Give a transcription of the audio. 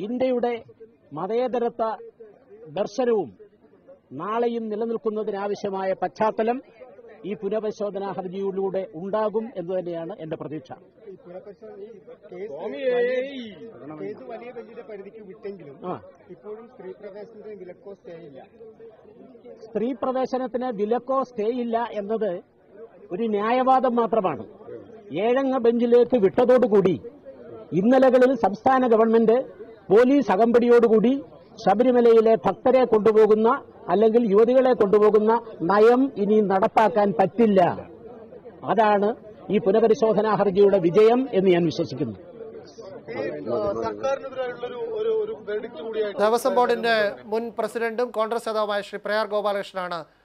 ഇന്ത്യയുടെ മതേതരത്വ ദർശനവും നാളെയും നിലനിൽക്കുന്നതിനാവശ്യമായ പശ്ചാത്തലം ഈ പുനഃപരിശോധനാ ഹർജിയിലൂടെ ഉണ്ടാകും എന്ന് തന്നെയാണ് എന്റെ പ്രതീക്ഷ ഈ പുനഃപരിശോധന ഈ കേസ് വലിയ- കേസ് വലിയ ബെഞ്ചിന്റെ പരിധിക്ക് വിട്ടെങ്കിലും ആ ഇപ്പോഴും സ്ത്രീ പ്രവേശനത്തിന് വിലക്കോ സ്റ്റേ ഇല്ല സ്ത്രീ പ്രവേശനത്തിന് വിലക്കോ സ്റ്റേ ഇല്ല എന്നത് ഒരു ന്യായവാദം മാത്രമാണ് ഏഴംഗ ബെഞ്ചിലേക്ക് വിട്ടതോടുകൂടി ഇന്നലകളിൽ സംസ്ഥാന ഗവൺമെന്റ് പോലീസ് അകമ്പടിയോടുകൂടി ശബരിമലയിലെ ഭക്തരെ കൊണ്ടുപോകുന്ന അല്ലെങ്കിൽ യുവതികളെ കൊണ്ടുപോകുന്ന നയം ഇനി നടപ്പാക്കാൻ പറ്റില്ല അതാണ് ഈ പുനഃപരിശോധനാ ഹർജിയുടെ വിജയം എന്ന് ഞാൻ വിശ്വസിക്കുന്നു സർക്കാരിനെതിരായിട്ടുള്ള ഒരു ഒരു ഒരു വെർഡിക്റ്റ് കൂടിയായിട്ട് ദേവസ്വം ബോർഡിന്റെ മുൻ പ്രസിഡന്റും കോൺഗ്രസ് നേതാവുമായ ശ്രീ പ്രയാർ ഗോപാലകൃഷ്ണനാണ്